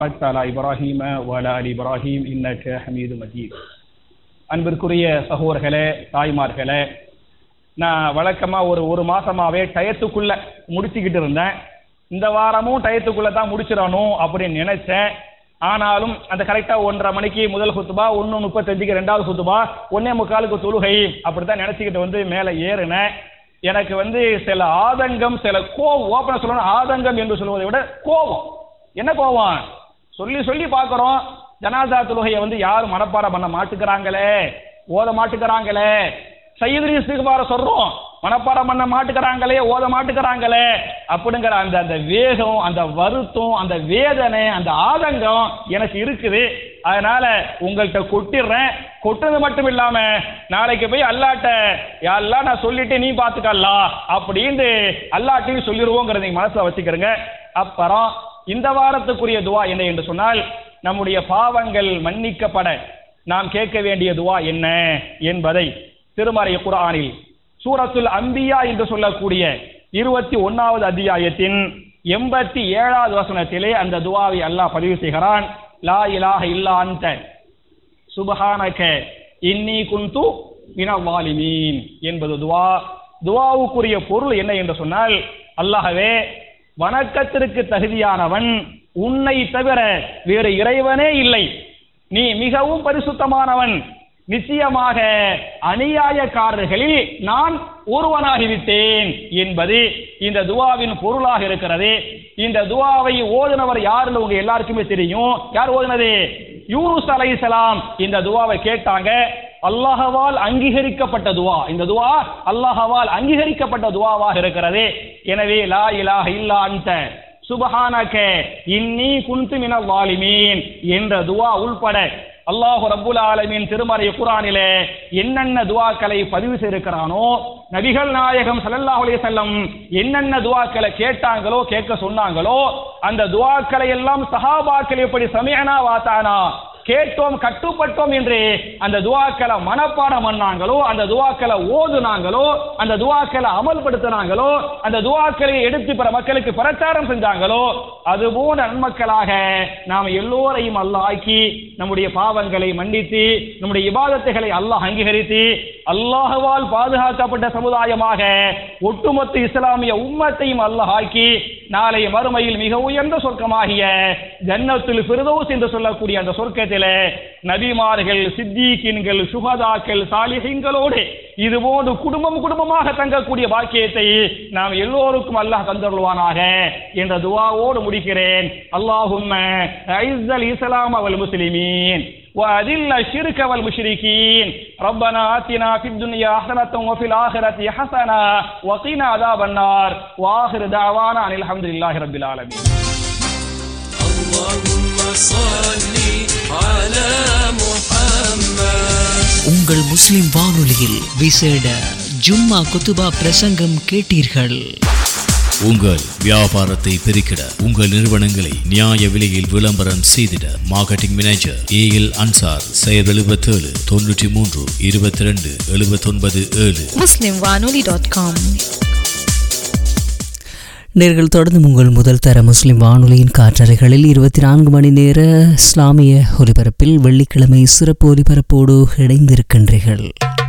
باركت على إبراهيم وعلى آل إبراهيم إنك حميد مجيد அன்பிற்குரிய சகோதரர்களே தாய்மார்களே நான் வழக்கமாக ஒரு ஒரு மாசமாவே டயத்துக்குள்ள முடிச்சுக்கிட்டு இருந்தேன் இந்த வாரமும் டயத்துக்குள்ள தான் முடிச்சிடணும் அப்படின்னு நினைச்சேன் ஆனாலும் அந்த கரெக்டாக ஒன்றரை மணிக்கு முதல் குத்துபா ஒன்று முப்பத்தஞ்சுக்கு ரெண்டாவது குத்துபா ஒன்னே முக்காலுக்கு தொழுகை அப்படி தான் நினச்சிக்கிட்டு வந்து மேலே ஏறினேன் எனக்கு வந்து சில ஆதங்கம் சில கோவம் ஓப்பனாக சொல்லணும் ஆதங்கம் என்று சொல்வதை விட கோவம் என்ன கோவம் சொல்லி சொல்லி பார்க்குறோம் ஜனாதா தொழுகையை வந்து யாரும் மனப்பாடம் பண்ண மாட்டுக்கிறாங்களே ஓத மாட்டுக்கிறாங்களே சையதுரி இஸ்திகுபார சொல்றோம் மனப்பாடம் பண்ண மாட்டுக்கிறாங்களே ஓத மாட்டுக்கிறாங்களே அப்படிங்கிற அந்த அந்த வேகம் அந்த வருத்தம் அந்த வேதனை அந்த ஆதங்கம் எனக்கு இருக்குது அதனால உங்கள்கிட்ட கொட்டிடுறேன் கொட்டுறது மட்டும் இல்லாம நாளைக்கு போய் அல்லாட்ட யாரெல்லாம் நான் சொல்லிட்டு நீ பாத்துக்கல்லா அப்படின்னு அல்லாட்டையும் சொல்லிடுவோங்கிறத நீங்க மனசுல வச்சுக்கிறங்க அப்புறம் இந்த வாரத்துக்குரிய துவா என்ன என்று சொன்னால் நம்முடைய பாவங்கள் மன்னிக்கப்பட நாம் கேட்க வேண்டிய துவா என்ன என்பதை திருமறை குரானில் சூரத்துல் அம்பியா என்று சொல்லக்கூடிய இருபத்தி ஒன்னாவது அத்தியாயத்தின் எண்பத்தி ஏழாவது வசனத்திலே அந்த துவாவை அல்லாஹ் பதிவு செய்கிறான் லா இலாஹ இல்லா அந்த சுபஹானக இன்னி குந்து மினவாலிமீன் என்பது துவா துவாவுக்குரிய பொருள் என்ன என்று சொன்னால் அல்லாஹவே வணக்கத்திற்கு தகுதியானவன் உன்னை தவிர வேறு இறைவனே இல்லை நீ மிகவும் பரிசுத்தமானவன் நிச்சயமாக அநியாயக்காரர்களில் நான் ஒருவனாகிவிட்டேன் என்பது இந்த துவாவின் பொருளாக இருக்கிறது இந்த துவாவை ஓதுனவர் யாருன்னு உங்க எல்லாருக்குமே தெரியும் யார் ஓதுனது யூனுஸ் அலைஹிஸ்ஸலாம் இந்த துவாவை கேட்டாங்க அல்லாஹவால் அங்கீகரிக்கப்பட்ட துவா இந்த துவா அல்லாஹவால் அங்கீகரிக்கப்பட்ட துவாவாக இருக்கிறது எனவே லா இலாஹ இல்லா அந்த சுபஹானக இன்னி குந்து மின வாலிமீன் என்ற துவா உள்பட அல்லாஹு ரப்புல் ஆலமீன் திருமறை குரானிலே என்னென்ன துவாக்களை பதிவு செய்திருக்கிறானோ நபிகள் நாயகம் ஸல்லல்லாஹு அலைஹி வஸல்லம் என்னென்ன துவாக்களை கேட்டாங்களோ கேட்க சொன்னாங்களோ அந்த துவாக்களை எல்லாம் சஹாபாக்கள் எப்படி சமயனா வாத்தானா கேட்டோம் கட்டுப்பட்டோம் என்று அந்த துவாக்களை மனப்பாடம் பண்ணாங்களோ அந்த துவாக்களை ஓதுனாங்களோ அந்த துவாக்களை அமல்படுத்தினாங்களோ அந்த துவாக்களை எடுத்து பிற மக்களுக்கு பிரச்சாரம் செஞ்சாங்களோ அது போன்ற நன்மக்களாக நாம் எல்லோரையும் அல்லாஹ் ஆக்கி நம்முடைய பாவங்களை மன்னித்து நம்முடைய இபாதத்துகளை அல்லாஹ் அங்கீகரித்து அல்லாஹ்வால் பாதுகாக்கப்பட்ட சமுதாயமாக ஒட்டுமொத்த இஸ்லாமிய உம்மத்தையும் அல்லாஹ் ஆக்கி நாளை மறுமையில் மிக உயர்ந்த சொர்க்கமாகிய ஜன்னத்துல் ஃபிர்தௌஸ் என்று சொல்லக்கூடிய அந்த சொர்க்கத்திலே நபிமார்கள் சித்திகீன்கள் சுகதாக்கள் சாலிஹீன்களோடு இதுபோன்று குடும்பம் குடும்பமாக தங்கக்கூடிய பாக்கியத்தை நாம் எல்லோருக்கும் அல்லாஹ் தந்தருள்வானாக என்ற துவாவோடு முடிக்கிறேன் அல்லாஹும்ம ஐஸல் இஸ்லாம் அவல் முஸ்லிமீன் وأذل الشرك والمشركين ربنا آتنا في الدنيا حسنة وفي الآخرة حسنة وقنا عذاب النار وآخر دعوانا عن الحمد لله رب العالمين اللهم صل على محمد உங்கள் முஸ்லிம் வானொலியில் விசேட ஜும்மா குத்துபா பிரசங்கம் கேட்டீர்கள் உங்கள் வியாபாரத்தை பெருக்கிட உங்கள் நிறுவனங்களை நியாய விலையில் விளம்பரம் செய்திட marketing manager A L Ansar செயல் எழுபத்தேழு தொண்ணூற்றி மூன்று இருபத்தி ரெண்டு எழுபத்தொன்பது ஏழு muslimwanoli.com நேர்கள் தொடர்ந்து உங்கள் முதல் தர முஸ்லிம் வானொலியின் காற்றறைகளில் இருபத்தி நான்கு மணி நேர இஸ்லாமிய ஒலிபரப்பில் வெள்ளிக்கிழமை சிறப்பு ஒலிபரப்போடு இணைந்திருக்கின்றீர்கள்